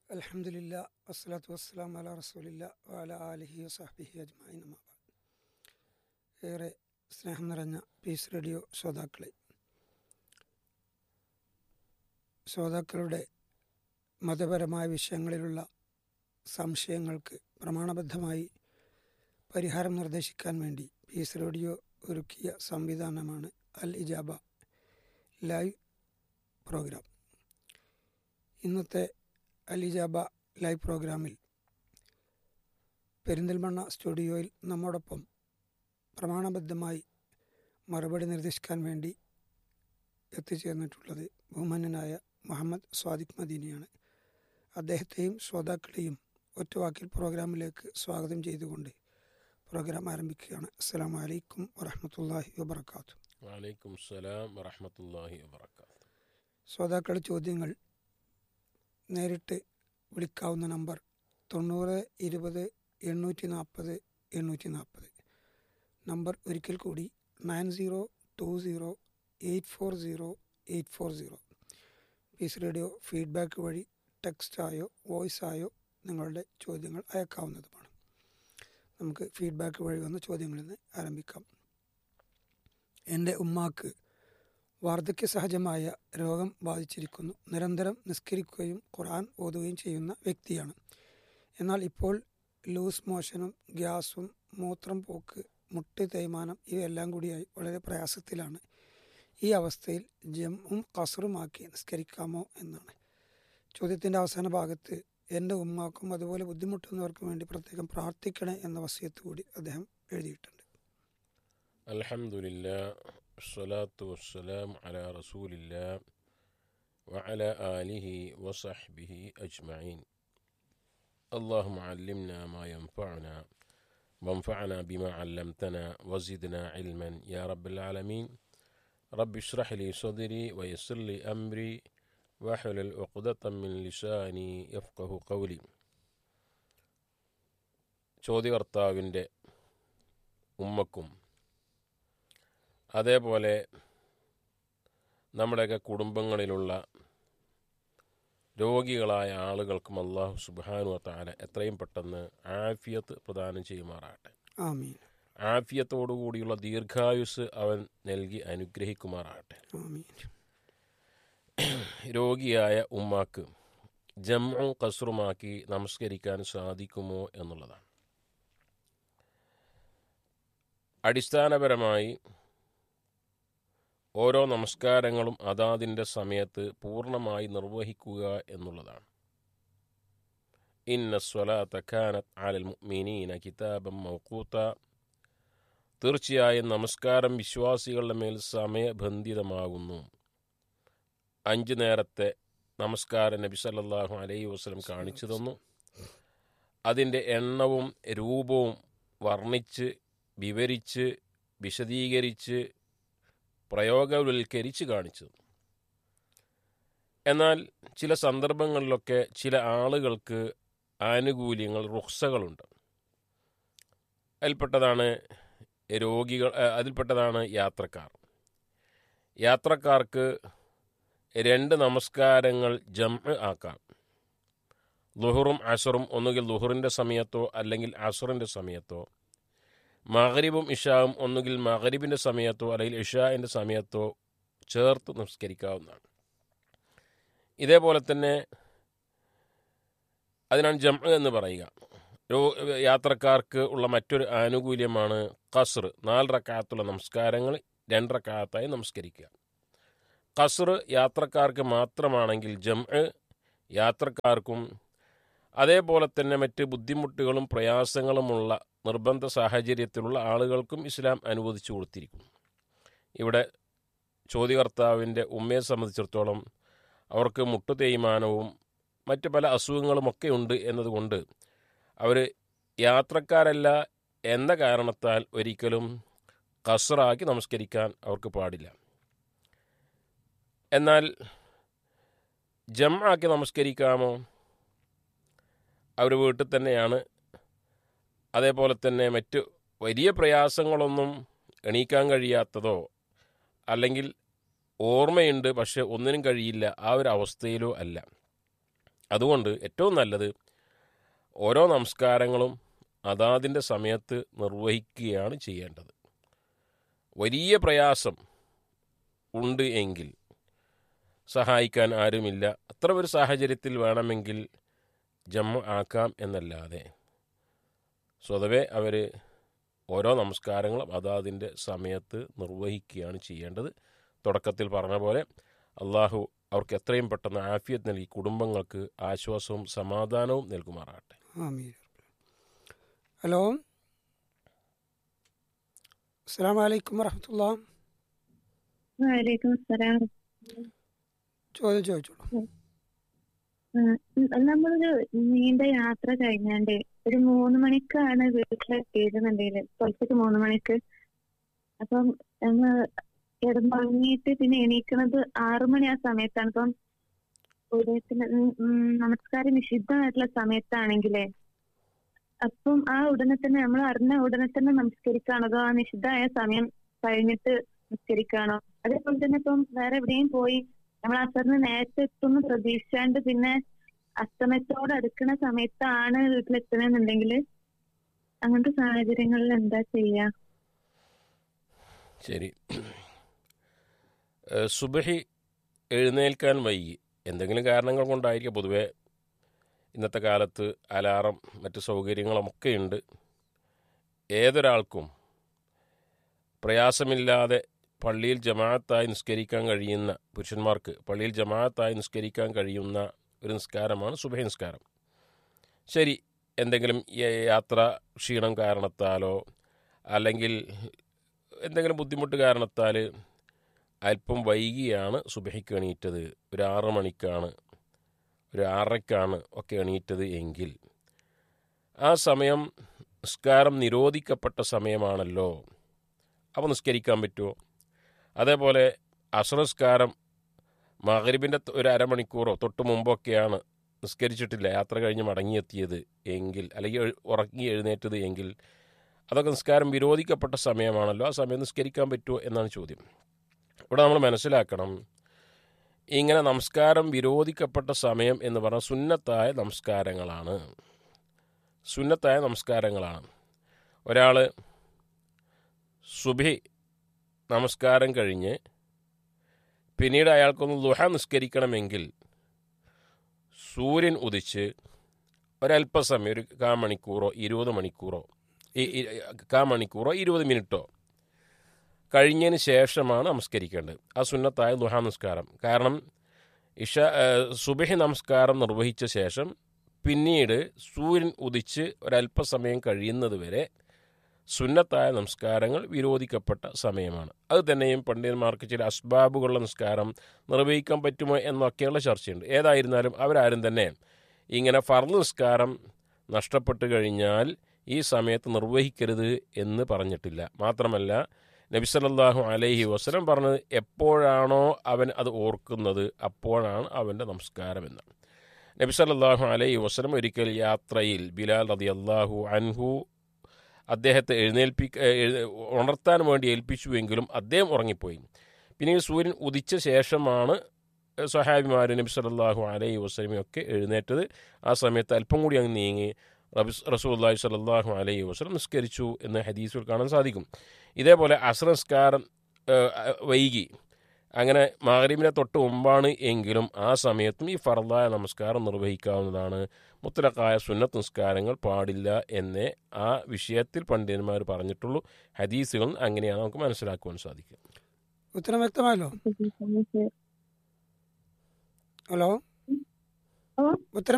അലഹമില്ല വസ്സലാത്തു വസ്സലാം അല റസൂലില്ല വാല ആലിഹി വസാഹ്ബിഹി അജ്മായിൻ അമ്മാബാദ് ഏറെ സ്നേഹം നിറഞ്ഞ പീസ് റേഡിയോ ശ്രോതാക്കളെ ശ്രോതാക്കളുടെ മതപരമായ വിഷയങ്ങളിലുള്ള സംശയങ്ങൾക്ക് പ്രമാണബദ്ധമായി പരിഹാരം നിർദ്ദേശിക്കാൻ വേണ്ടി പീസ് റേഡിയോ ഒരുക്കിയ സംവിധാനമാണ് അൽ ഇജാബ ലൈവ് പ്രോഗ്രാം ഇന്നത്തെ അൽ ഇജാബ ലൈവ് പ്രോഗ്രാമിൽ പെരിന്തൽമണ്ണ സ്റ്റുഡിയോയിൽ നമ്മോടൊപ്പം പ്രമാണബദ്ധമായി മറുപടി നിർദ്ദേശിക്കാൻ വേണ്ടി എത്തിച്ചേർന്നിട്ടുള്ളത് ബഹുമാന്യനായ മുഹമ്മദ് സ്വാദിഖ് മദീനിയാണ് അദ്ദേഹത്തെയും ശ്രോതാക്കളെയും ഒറ്റവാക്കിൽ പ്രോഗ്രാമിലേക്ക് സ്വാഗതം ചെയ്തുകൊണ്ട് പ്രോഗ്രാം ആരംഭിക്കുകയാണ് അസ്സാം വലൈക്കും വറഹമത്തല്ലാഹി വബർക്കാത്തു വലൈക്കും സലാം വറഹമത്തല്ലാഹി വബർക്കാത്ത് ശ്രോതാക്കളുടെ ചോദ്യങ്ങൾ നേരിട്ട് വിളിക്കാവുന്ന നമ്പർ തൊണ്ണൂറ് ഇരുപത് എണ്ണൂറ്റി നാൽപ്പത് എണ്ണൂറ്റി നാൽപ്പത് നമ്പർ ഒരിക്കൽ കൂടി nine zero two zero eight four zero eight four zero Peace Radio feedback വഴി ടെക്സ്റ്റായോ വോയിസായോ നിങ്ങളുടെ ചോദ്യങ്ങൾ അയക്കാവുന്നതുമാണ് നമുക്ക് ഫീഡ്ബാക്ക് വഴി വന്ന ചോദ്യങ്ങളിൽ നിന്ന് ആരംഭിക്കാം എൻ്റെ ഉമ്മാക്ക് വാർദ്ധക്യ സഹജമായ രോഗം ബാധിച്ചിരിക്കുന്നു നിരന്തരം നിസ്കരിക്കുകയും ഖുർആൻ ഓതുകയും ചെയ്യുന്ന വ്യക്തിയാണ് എന്നാൽ ഇപ്പോൾ ലൂസ് മോഷനും ഗ്യാസും മൂത്രം പോക്ക് മുട്ട് തേയ്മാനം ഇവയെല്ലാം കൂടിയായി വളരെ പ്രയാസത്തിലാണ് ഈ അവസ്ഥയിൽ ജമ്മും കസറുമാക്കി നിസ്കരിക്കാമോ എന്നാണ് ചോദ്യത്തിൻ്റെ അവസാന ഭാഗത്ത് എൻ്റെ ഉമ്മാക്കും അതുപോലെ ബുദ്ധിമുട്ടുന്നവർക്കും വേണ്ടി പ്രത്യേകം പ്രാർത്ഥിക്കണേ എന്ന വസ്യത്ത് കൂടി അദ്ദേഹം എഴുതിയിട്ടുണ്ട് അൽഹംദുലില്ലാ الصلاة والسلام على رسول الله وعلى آله وصحبه أجمعين اللهم علمنا ما ينفعنا وانفعنا بما علمتنا وزدنا علما يا رب العالمين رب اشرح لي صدري ويسر لي أمري واحلل عقدة من لساني يفقه قولي ചോദ്യകർത്താവിൻ്റെ ഉമ്മക്കും അതേപോലെ നമ്മുടെയൊക്കെ കുടുംബങ്ങളിലുള്ള രോഗികളായ ആളുകൾക്കും അള്ളാഹു സുബാനു താല എത്രയും പെട്ടെന്ന് ആഫിയത്ത് പ്രദാനം ചെയ്യുമാറാകട്ടെ ആമീൻ ആഫിയത്തോടുകൂടിയുള്ള ദീർഘായുസ് അവൻ നൽകി അനുഗ്രഹിക്കുമാറാകട്ടെ ആമീൻ രോഗിയായ ഉമ്മാക്ക് ജമ്മു കസറുമാക്കി നമസ്കരിക്കാൻ സാധിക്കുമോ എന്നുള്ളതാണ് അടിസ്ഥാനപരമായി ഓരോ നമസ്കാരങ്ങളും അതാതിൻ്റെ സമയത്ത് പൂർണ്ണമായി നിർവഹിക്കുക എന്നുള്ളതാണ് ഇന്ന സ്വലാത്ത ഖാനത്ത് ആലൽ മുഅ്മിനീന കിതാബം മൗക്കൂത്ത തീർച്ചയായും നമസ്കാരം വിശ്വാസികളുടെ മേൽ സമയബന്ധിതമാകുന്നു അഞ്ച് നേരത്തെ നമസ്കാരം നബി സല്ലല്ലാഹു അലൈഹി വസല്ലം കാണിച്ചു തന്നു അതിൻ്റെ എണ്ണവും രൂപവും വർണ്ണിച്ച് വിവരിച്ച് വിശദീകരിച്ച് പ്രയോഗവൽക്കരിച്ച് കാണിച്ചു തന്നു എന്നാൽ ചില സന്ദർഭങ്ങളിലൊക്കെ ചില ആളുകൾക്ക് ആനുകൂല്യങ്ങൾ റുക്സകളുണ്ട് അതിൽപ്പെട്ടതാണ് രോഗികൾ ഏ, അതിൽപ്പെട്ടതാണ് യാത്രക്കാർ യാത്രക്കാർക്ക് രണ്ട് നമസ്കാരങ്ങൾ ജം ആക്കാം ലുഹറും അസറും ഒന്നുകിൽ ലുഹറിൻ്റെ സമയത്തോ അല്ലെങ്കിൽ അസറിൻ്റെ സമയത്തോ മഹരിബും ഇഷാവും ഒന്നുകിൽ മഹരിബിൻ്റെ സമയത്തോ അല്ലെങ്കിൽ ഇഷാവിൻ്റെ സമയത്തോ ചേർത്ത് നമസ്കരിക്കാവുന്നതാണ് ഇതേപോലെ തന്നെ അതിനാണ് ജം എന്ന് പറയുക രോ- യാത്രക്കാർക്ക് ഉള്ള മറ്റൊരു ആനുകൂല്യമാണ് കസർ നാല് റക്കാത്തുള്ള നമസ്കാരങ്ങൾ രണ്ട് റക്കാത്തായി നമസ്കരിക്കുക കസർ യാത്രക്കാർക്ക് മാത്രമാണെങ്കിൽ ജം യാത്രക്കാർക്കും അതേപോലെ തന്നെ മറ്റ് ബുദ്ധിമുട്ടുകളും പ്രയാസങ്ങളുമുള്ള നിർബന്ധ സാഹചര്യത്തിലുള്ള ആളുകൾക്കും ഇസ്ലാം അനുവദിച്ചു കൊടുത്തിരിക്കുന്നു ഇവിടെ ചോദ്യകർത്താവിൻ്റെ ഉമ്മയെ സംബന്ധിച്ചിടത്തോളം അവർക്ക് മുട്ടു തേയ്മാനവും മറ്റ് പല അസുഖങ്ങളുമൊക്കെ ഉണ്ട് എന്നതുകൊണ്ട് അവർ യാത്രക്കാരല്ല എന്ന കാരണത്താൽ ഒരിക്കലും കസറാക്കി നമസ്കരിക്കാൻ അവർക്ക് പാടില്ല എന്നാൽ ജം ആക്കി നമസ്കരിക്കാമോ അവർ വീട്ടിൽ തന്നെയാണ് അതേപോലെ തന്നെ മറ്റ് വലിയ പ്രയാസങ്ങളൊന്നും എണീക്കാൻ കഴിയാത്തതോ അല്ലെങ്കിൽ ഓർമ്മയുണ്ട് പക്ഷെ ഒന്നിനും കഴിയില്ല ആ ഒരു അവസ്ഥയിലോ അല്ല അതുകൊണ്ട് ഏറ്റവും നല്ലത് ഓരോ നമസ്കാരങ്ങളും അതാതിൻ്റെ സമയത്ത് നിർവഹിക്കുകയാണ് ചെയ്യേണ്ടത് വലിയ പ്രയാസം ഉണ്ട് എങ്കിൽ സഹായിക്കാൻ ആരുമില്ല അത്ര ഒരു സാഹചര്യത്തിൽ വേണമെങ്കിൽ ജമ്മ ആക്കാം എന്നല്ലാതെ സ്വതവേ അവർ ഓരോ നമസ്കാരങ്ങളും അതാതിൻ്റെ സമയത്ത് നിർവഹിക്കുകയാണ് ചെയ്യേണ്ടത് തുടക്കത്തിൽ പറഞ്ഞ പോലെ അള്ളാഹു അവർക്ക് എത്രയും പെട്ടെന്ന് ആഫിയത്ത് നൽകി കുടുംബങ്ങൾക്ക് ആശ്വാസവും സമാധാനവും നൽകുമാറാകട്ടെ ആമീൻ ഹലോ അസ്സാം വലൈക്കും വറഹമത്തുള്ള വലൈക്കും അസ്സലാം ചോദ്യം ചോദിച്ചോളൂ നമ്മളൊരു നീണ്ട യാത്ര കഴിഞ്ഞാണ്ട് ഒരു മൂന്ന് മണിക്കാണ് വീട്ടിലെത്തിയിരുന്നുണ്ടെങ്കിൽ പുലർച്ചയ്ക്ക് മൂന്ന് മണിക്ക് അപ്പം നമ്മൾ കിടന്നുറങ്ങിയിട്ട് പിന്നെ എണീക്കണത് ആറു മണി ആ സമയത്താണ് അപ്പം ഉദയത്തിന് ഉം ഉം നമസ്കാരം നിഷിദ്ധമായിട്ടുള്ള സമയത്താണെങ്കിലേ അപ്പം ആ ഉടനെ തന്നെ നമ്മൾ അറിഞ്ഞ ഉടനെ തന്നെ നമസ്കരിക്കാണോ അതോ ആ നിഷിദ്ധമായ സമയം കഴിഞ്ഞിട്ട് നിസ്കരിക്കാണോ അതേപോലെ തന്നെ ഇപ്പം വേറെ എവിടെയും പോയി നമ്മൾ അസറിന് നേരത്തെ എത്തുന്നു പ്രതീക്ഷിച്ചാണ്ട് പിന്നെ അസ്തമയത്തോട് അടുക്കുന്ന സമയത്താണ് വീട്ടിലെത്തണമെന്നുണ്ടെങ്കിൽ അങ്ങനത്തെ സാഹചര്യങ്ങളിൽ എന്താ ചെയ്യാ ശരി ഏഹ് സുബഹി എഴുന്നേൽക്കാൻ വൈകി എന്തെങ്കിലും കാരണങ്ങൾ കൊണ്ടായിരിക്കും പൊതുവെ ഇന്നത്തെ കാലത്ത് അലാറം മറ്റ് സൗകര്യങ്ങളുമൊക്കെ ഉണ്ട് ഏതൊരാൾക്കും പ്രയാസമില്ലാതെ പള്ളിയിൽ ജമാഅത്തായി നിസ്കരിക്കാൻ കഴിയുന്ന പുരുഷന്മാർക്ക് പള്ളിയിൽ ജമാഅത്തായി നിസ്കരിക്കാൻ കഴിയുന്ന ഒരു നിസ്കാരമാണ് സുബഹി നിസ്കാരം ശരി എന്തെങ്കിലും യ- യാത്ര ക്ഷീണം കാരണത്താലോ അല്ലെങ്കിൽ എന്തെങ്കിലും ബുദ്ധിമുട്ട് കാരണത്താൽ അല്പം വൈകിയാണ് സുബഹിക്ക് എണീറ്റത് ഒരു ആറ് മണിക്കാണ് ഒരു ആറരയ്ക്കാണ് ഒക്കെ എണീറ്റത് എങ്കിൽ ആ സമയം നിസ്കാരം നിരോധിക്കപ്പെട്ട സമയമാണല്ലോ അപ്പോൾ നിസ്കരിക്കാൻ പറ്റുമോ അതേപോലെ അസ്രസ്കാരം മകരിബിൻ്റെ ഒരു അരമണിക്കൂറോ തൊട്ട് മുമ്പൊക്കെയാണ് നിസ്കരിച്ചിട്ടില്ല യാത്ര കഴിഞ്ഞ് മടങ്ങിയെത്തിയത് എങ്കിൽ അല്ലെങ്കിൽ എഴു- ഉറങ്ങി എഴുന്നേറ്റത് എങ്കിൽ അതൊക്കെ നിസ്കാരം വിരോധിക്കപ്പെട്ട സമയമാണല്ലോ ആ സമയം നിസ്കരിക്കാൻ പറ്റുമോ എന്നാണ് ചോദ്യം ഇവിടെ നമ്മൾ മനസ്സിലാക്കണം ഇങ്ങനെ നമസ്കാരം വിരോധിക്കപ്പെട്ട സമയം എന്ന് പറഞ്ഞാൽ സുന്നത്തായ നമസ്കാരങ്ങളാണ് സുന്നത്തായ നമസ്കാരങ്ങളാണ് ഒരാൾ സുബി നമസ്കാരം കഴിഞ്ഞ് പിന്നീട് അയാൾക്കൊന്ന് ലുഹ നിസ്കരിക്കണമെങ്കിൽ സൂര്യൻ ഉദിച്ച് ഒരല്പസമയം ഒരു കാ മണിക്കൂറോ ഇരുപത് മണിക്കൂറോ ഈ- ഈ- കാ മണിക്കൂറോ ഇരുപത് മിനിറ്റോ കഴിഞ്ഞതിന് ശേഷമാണ് നമസ്കരിക്കേണ്ടത് ആ സുന്നത്തായ ദുഹാ നമസ്കാരം കാരണം ഇഷ സുബഹി നമസ്കാരം നിർവഹിച്ച ശേഷം പിന്നീട് സൂര്യൻ ഉദിച്ച് ഒരല്പസമയം കഴിയുന്നത് വരെ സുന്നത്തായ നമസ്കാരങ്ങൾ വിരോധിക്കപ്പെട്ട സമയമാണ് അത് തന്നെയും പണ്ഡിതന്മാർക്ക് ചില അസ്ബാബുകളുള്ള നമസ്കാരം നിർവഹിക്കാൻ പറ്റുമോ എന്നൊക്കെയുള്ള ചർച്ചയുണ്ട് ഏതായിരുന്നാലും അവരാരും തന്നെ ഇങ്ങനെ ഫർദ് നിസ്കാരം നഷ്ടപ്പെട്ടു കഴിഞ്ഞാൽ ഈ സമയത്ത് നിർവഹിക്കരുത് എന്ന് പറഞ്ഞിട്ടില്ല മാത്രമല്ല നബി സല്ലല്ലാഹു അലൈഹി വസല്ലം പറഞ്ഞത് എപ്പോഴാണോ അവൻ അത് ഓർക്കുന്നത് അപ്പോഴാണ് അവൻ്റെ നമസ്കാരം എന്നാണ് നബി സല്ലല്ലാഹു അലൈഹി വസല്ലം ഒരിക്കൽ യാത്രയിൽ ബിലാൽ റളിയല്ലാഹു അൻഹു അദ്ദേഹത്തെ എഴുന്നേൽപ്പിക്ക എഴു- ഉണർത്താൻ വേണ്ടി ഏൽപ്പിച്ചുവെങ്കിലും അദ്ദേഹം ഉറങ്ങിപ്പോയി പിന്നീട് സൂര്യൻ ഉദിച്ച ശേഷമാണ് സഹാബിമാർ നബി സല്ലല്ലാഹു അലൈഹി വസല്ലമയൊക്കെ എഴുന്നേറ്റത് ആ സമയത്ത് അല്പം കൂടി അങ്ങ് നീങ്ങി റബി റസൂല്ലാഹി സല്ലല്ലാഹു അലൈഹി വസല്ലം നിസ്കരിച്ചു എന്ന് ഹദീസിൽ കാണാൻ സാധിക്കും ഇതേപോലെ അസ്രസ്കാരം വൈകി അങ്ങനെ മഹരീമിനെ തൊട്ട് മുമ്പാണ് എങ്കിലും ആ സമയത്തും ഈ ഫർദായ നമസ്കാരം നിർവഹിക്കാവുന്നതാണ് മുത്തലക്കായ സുന്നത്ത് നിസ്കാരങ്ങൾ പാടില്ല എന്നേ ആ വിഷയത്തിൽ പണ്ഡിതന്മാർ പറഞ്ഞിട്ടുള്ളൂ ഹദീസുകൾ അങ്ങനെയാണ് നമുക്ക് മനസ്സിലാക്കുവാൻ സാധിക്കുക ഉത്തരം വ്യക്തമായല്ലോ ഹലോ ഓ ഉത്തരം